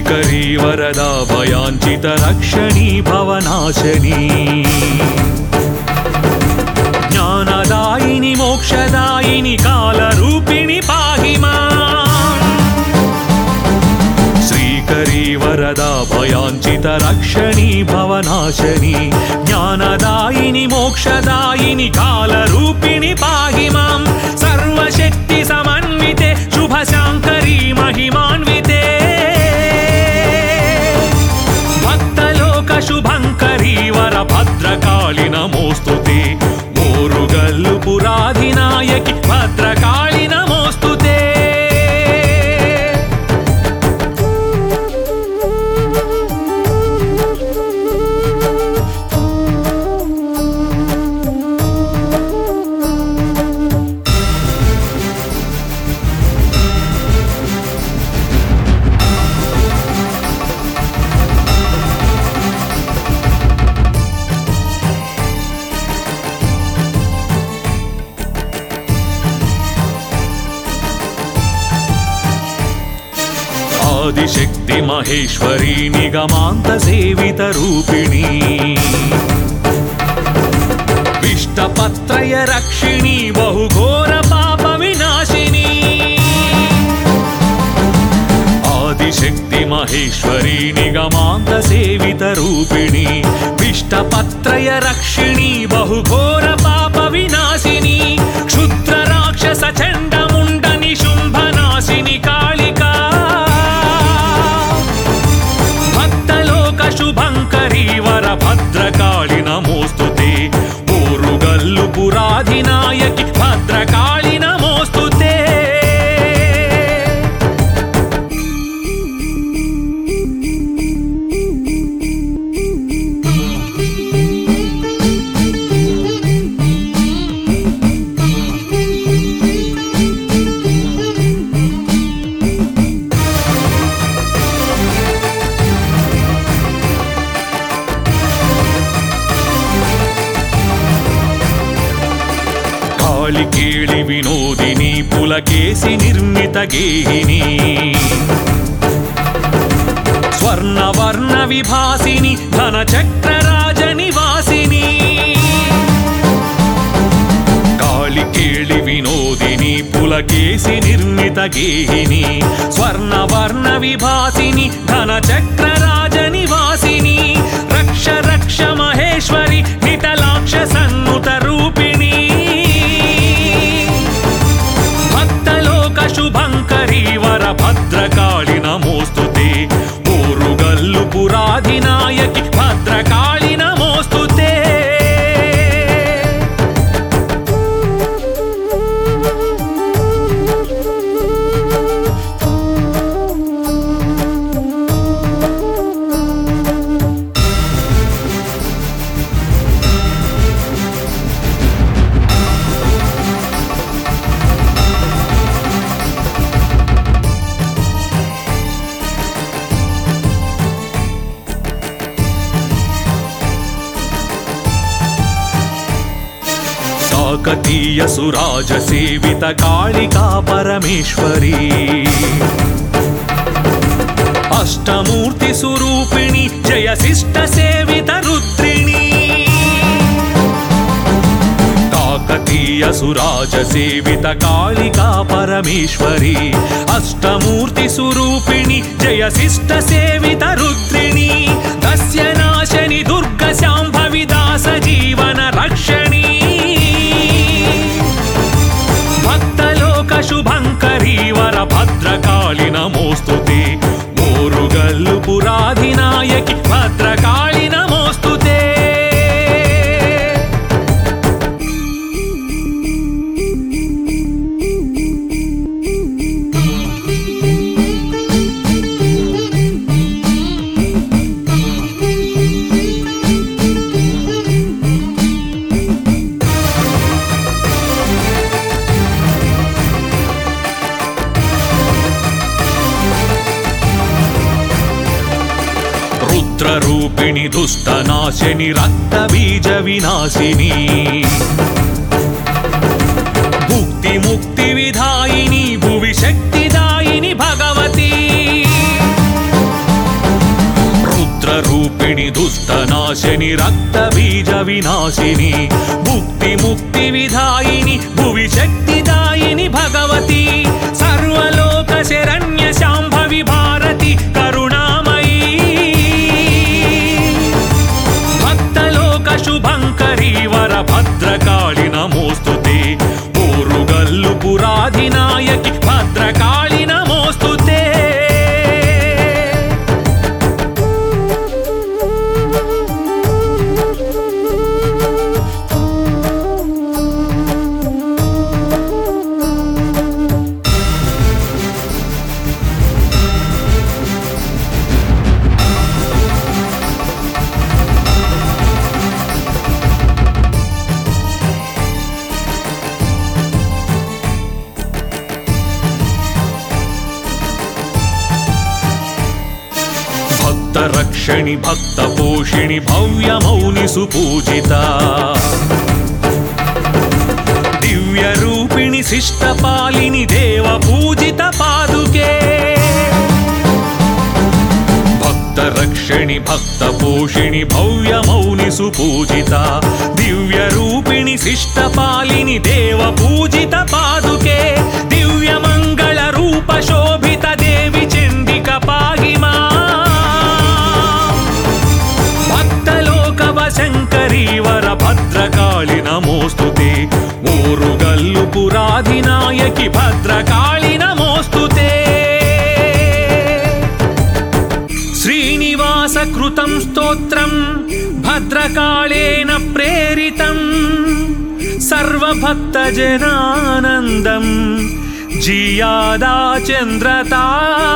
శ్రీకరీ వరదా భయాంచిత రక్షణీ భవనాశనీ జ్ఞానదాయిని మోక్షదాయిని కాలరూపిణి పాహి మాం శ్రీకరీ వరదా భయాంచిత రక్షణీ భవనాశని జ్ఞానదాయిని మోక్షదాయిని కాలరూపిణి పాహి మాం సర్వశక్తి సమన్వితే శుభశాంకరీ మహిమాన్వితే భక్తలోక శుభంకరీ వర భద్రకాళి నమోస్తుతే మోరుగల్లు పురాధినాయకి భద్రకాళి నమోస్తుతే ఆదిశక్తి మహేశ్వరి నిగమాంత సేవిత రూపిణి విష్టపత్రయ రక్షిణి బహుఘోర పాప వినాశిని ఆదిశక్తి మహేశ్వరి నిగమాంత సేవిత రూపిణి విష్టపత్రయ రక్షిణి బహుఘోర పాప వినాశిని క్షుద్ర రాక్షస చండముండ నిశుంభనాశిని కాళికా భక్తలోక శుభంకరీ వర భద్రకాళి నమోస్తుతే ఊరుగల్లు పురాధినాయకి భద్రకాళి నమోస్తుతే కాళికేళి వినోదిని పులకేసి నిర్మిత గేహిని స్వర్ణవర్ణ విభాసిని ధన చక్రరాజ నివాసిని కాళికేళి వినోదిని పులకేసి నిర్మిత గేహిని స్వర్ణవర్ణ విభాసిని ధన చక్రరాజ నివాసిని రక్ష రక్ష మహేశ్వరి నితలాక్ష సన్నుత రూపిణి భక్తలోక శుభంకరీ వర భద్రకాళి నమోస్తుతే ఊరుగల్లు పురాధినాయకి భద్రకాళి నమోస్తుతే కాకతీయ సురాజ సేవిత కాళికా పరమేశ్వరి అష్టమూర్తి స్వరూపిణి జయ శిష్ట సేవిత రుద్రిణి కాకతీయ సురాజ సేవిత కాళికా పరమేశ్వరి అష్టమూర్తి స్వరూపిణి జయ శిష్ట సేవిత రుద్రిణి దస్య నాశని దుర్గ శాంభవి దాస జీవన రక్షణి భక్తలోక శుభంకరీ వర భద్రకాళి నమోస్తుతే మోరుగల్లు పురాధినాయకి భద్రకాళి నమోస్తుతే రుద్రరూపిణి దుష్టనాశిని రక్తబీజ వినాశిని భుక్తి ముక్తి విధాయిని భువి శక్తిదాయిని భగవతి దుష్టనాశని రక్త బీజ వినాశిని ముక్తి ముక్తి విధాయిని భువి శక్తిదాయిని భగవతి సర్వలోక శరణ్య శాంభవి భారతి కరుణామయీ భక్తలోక శుభంకరీ వర భద్రకాళి నమోస్తుతే ఊరుగల్లు పురాధినాయకి భద్రకాళి నమోస్తుతే భక్త రక్షణి భక్త పోషిణి భవ్య మౌని సుపూజిత దివ్య రూపిణి శిష్ట పాలిని దేవ పూజిత పాదుకే భక్త రక్షణి భక్త పోషిణి భవ్య మౌని సుపూజిత దివ్య రూపిణి శిష్ట పాలిని దేవ పూజిత పాదుకే దివ్య మంగళ రూప శోభిత దేవి చండిక పాగిమా భక్తలోకవ శంకరీ వర భద్రకాళి నమోస్తుతే ఊరుగల్లు పురాధినాయకి భద్రకాళి నమోస్తుతే శ్రీనివాస కృతం స్తోత్రం భద్రకాళేన ప్రేరితం సర్వభక్త జనానందం జియాదా చంద్రతారకం